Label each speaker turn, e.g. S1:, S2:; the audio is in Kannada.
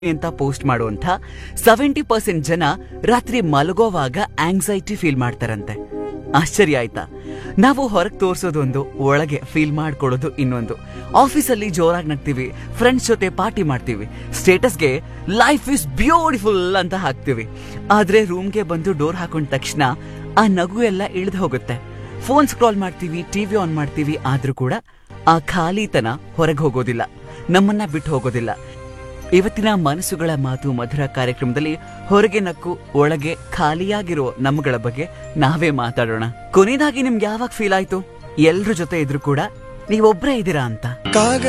S1: ಅಂತ ಪೋಸ್ಟ್ ಮಾಡುವಂತ ಸೆವೆಂಟಿ ಪರ್ಸೆಂಟ್ ಜನ ರಾತ್ರಿ ಮಲಗೋವಾಗ ಆಂಗ್ಸೈಟಿ ಫೀಲ್ ಮಾಡ್ತಾರಂತೆ ಆಶ್ಚರ್ಯ ಆಯ್ತಾ ನಾವು ಹೊರಗೆ ತೋರಿಸೋದೊಂದು ಒಳಗೆ ಫೀಲ್ ಮಾಡ್ಕೊಳ್ಳೋದು ಇನ್ನೊಂದು ಆಫೀಸಲ್ಲಿ ಜೋರಾಗಿ ನಗ್ತೀವಿ ಫ್ರೆಂಡ್ಸ್ ಜೊತೆ ಪಾರ್ಟಿ ಮಾಡ್ತೀವಿ ಸ್ಟೇಟಸ್ಗೆ ಲೈಫ್ ಇಸ್ ಬ್ಯೂಟಿಫುಲ್ ಅಂತ ಹಾಕ್ತೀವಿ ಆದ್ರೆ ರೂಮ್ಗೆ ಬಂದು ಡೋರ್ ಹಾಕೊಂಡ ತಕ್ಷಣ ಆ ನಗು ಎಲ್ಲ ಇಳಿದು ಹೋಗುತ್ತೆ ಫೋನ್ ಸ್ಕ್ರಾಲ್ ಮಾಡ್ತೀವಿ ಟಿವಿ ಆನ್ ಮಾಡ್ತೀವಿ ಆದ್ರೂ ಕೂಡ ಆ ಖಾಲಿತನ ಹೊರಗೆ ಹೋಗೋದಿಲ್ಲ ನಮ್ಮನ್ನ ಬಿಟ್ಟು ಹೋಗೋದಿಲ್ಲ ಇವತ್ತಿನ ಮನಸ್ಸುಗಳ ಮಾತು ಮಧುರ ಕಾರ್ಯಕ್ರಮದಲ್ಲಿ ಹೊರಗೆ ನಕ್ಕು ಒಳಗೆ ಖಾಲಿಯಾಗಿರೋ ನಮ್ಮಗಳ ಬಗ್ಗೆ ನಾವೇ ಮಾತಾಡೋಣ ಕೊನೆಯದಾಗಿ ನಿಮ್ಗೆ ಯಾವಾಗ ಫೀಲ್ ಆಯ್ತು ಎಲ್ರ ಜೊತೆ ಇದ್ರು ಕೂಡ ನೀವೊಬ್ರೇ ಇದ್ದೀರಾ ಅಂತ
S2: ಕಾಗ